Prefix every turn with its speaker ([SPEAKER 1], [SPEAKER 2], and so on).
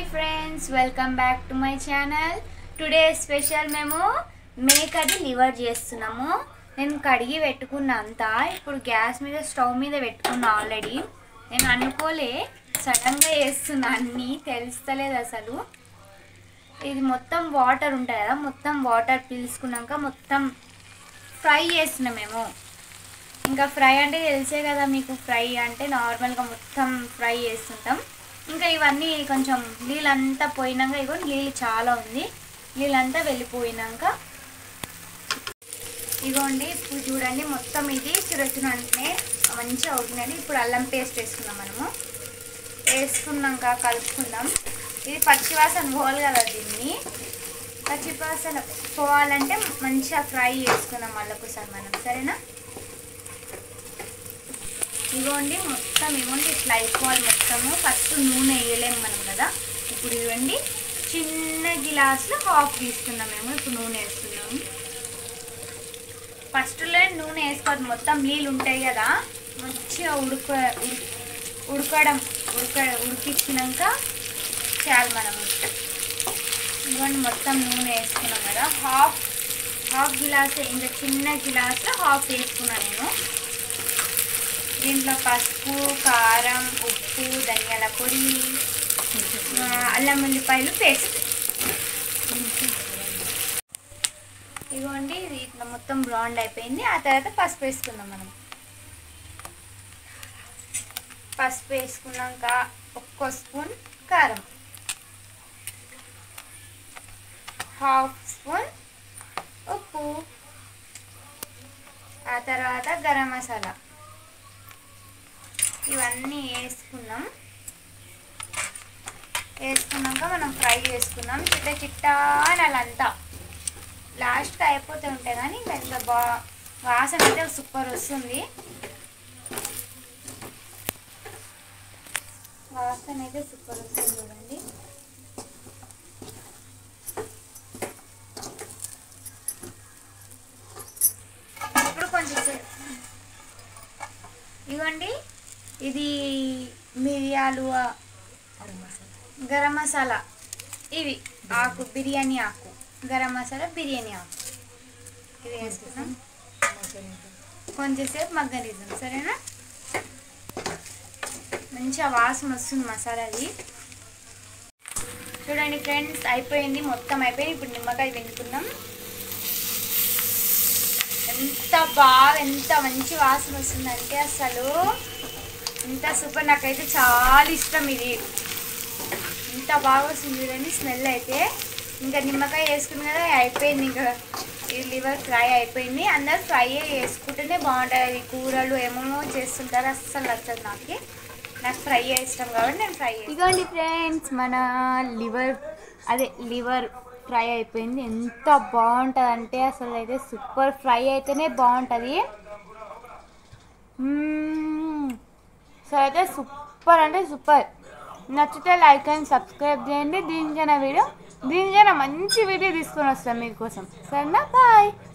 [SPEAKER 1] hi friends welcome back to my channel today special మేము మేకది liver చేస్తున్నాము నేను కడిగి పెట్టుకున్నా అంతా ఇప్పుడు గ్యాస్ మీద స్టవ్ మీద పెట్టుకున్నా ఆల్రెడీ నేను అనుకోలే సడన్గా చేస్తున్నా అన్నీ తెలుస్తలేదు అసలు ఇది మొత్తం వాటర్ ఉంటుంది కదా మొత్తం వాటర్ పీల్చుకున్నాక మొత్తం ఫ్రై చేస్తున్నాం మేము ఇంకా ఫ్రై అంటే తెలిసే కదా మీకు ఫ్రై అంటే నార్మల్గా మొత్తం ఫ్రై చేస్తుంటాం ఇంకా ఇవన్నీ కొంచెం నీళ్ళంతా పోయినాక ఇగో నీళ్ళు చాలా ఉంది నీళ్ళంతా వెళ్ళిపోయినాక ఇగోండి ఇప్పుడు చూడండి మొత్తం ఇది చురచునంటే మంచిగా అవుతుందండి ఇప్పుడు అల్లం పేస్ట్ వేసుకుందాం మనము వేసుకున్నాక కలుపుకుందాం ఇది పచ్చివాసన పోవాలి కదా దీన్ని పచ్చివాసన పోవాలంటే మంచిగా ఫ్రై చేసుకుందాం మళ్ళీ ఒకసారి మనం సరేనా ఇదిగోండి మొత్తం ఇవ్వండి ఇట్లా అయిపోవాలి మొత్తము ఫస్ట్ నూనె వేయలేము మనం కదా ఇప్పుడు ఇవ్వండి చిన్న గిలాసులో హాఫ్ తీసుకున్నాం మేము ఇప్పుడు నూనె వేస్తున్నాము ఫస్ట్లో నూనె వేసుకోవద్దు మొత్తం నీళ్ళు ఉంటాయి కదా మంచిగా ఉడక ఉడి- ఉడకడం ఉడక ఉడికించినాక చేయాలి మనము ఇదిగోండి మొత్తం నూనె వేసుకున్నాం కదా హాఫ్ హాఫ్ గిలాస్ ఇంకా చిన్న గిలాస్లో హాఫ్ వేసుకున్నాను నేను దీంట్లో పసుపు కారం ఉప్పు ధనియాల పొడి ఆ, అల్లం ఉల్లిపాయలు పేస్ట్ ఇదిగోండి ఇది ఇట్లా మొత్తం బ్రౌన్ అయిపోయింది ఆ తర్వాత పసుపు వేసుకుందాం మనం పసుపు వేసుకున్నాక ఒక్క స్పూన్ కారం హాఫ్ స్పూన్ ఉప్పు ఆ తర్వాత గరం మసాలా ఇవన్నీ వేసుకున్నాం వేసుకున్నాక మనం ఫ్రై చేసుకున్నాం చిట్ట చిట్టా అని అలంతా లాస్ట్కి అయిపోతూ ఉంటాయి కానీ ఇంకా ఇంకా బా వాసన అయితే సూపర్ వస్తుంది వాసన అయితే సూపర్ వస్తుంది చూడండి ఇప్పుడు కొంచెం సే- ఇవ్వండి ఇది మిరియాలు ఆ, గరం మసాలా ఇవి ఆకు బిర్యానీ ఆకు గరం మసాలా బిర్యానీ ఆకు ఇది వేసుకుందాం కొంచెంసేపు మగ్గనిద్దాం సరేనా మంచిగా వాసన వస్తుంది మసాలాది చూడండి ఫ్రెండ్స్ అయిపోయింది మొత్తం అయిపోయింది ఇప్పుడు నిమ్మకాయ వెనుకున్నాం ఎంత బాగా ఎంత మంచి వాసన వస్తుందంటే అసలు ఎంత సూపర్ నాకైతే చాలా ఇష్టం ఇది ఎంత బాగా వస్తుంది చూడండి స్మెల్ అయితే ఇంకా నిమ్మకాయ వేసుకుని కదా అయిపోయింది ఇంకా ఈ లివర్ ఫ్రై అయిపోయింది అందరు ఫ్రై వేసుకుంటేనే బాగుంటుంది ఈ కూరలు ఏమేమో చేస్తుంటారు అస్సలు నచ్చదు నాకు నాకు ఫ్రై ఇష్టం కాబట్టి నేను ఫ్రై ఇదిగోండి ఫ్రెండ్స్ మన లివర్ అదే లివర్ ఫ్రై అయిపోయింది ఎంత బాగుంటుంది అంటే అసలు అయితే సూపర్ ఫ్రై అయితేనే బాగుంటుంది సో అయితే సూపర్ అంటే సూపర్ నచ్చితే లైక్ అండ్ సబ్స్క్రైబ్ చేయండి దీనికైనా వీడియో దీనికైనా మంచి వీడియో తీసుకొని వస్తాం మీకోసం సరేనా బాయ్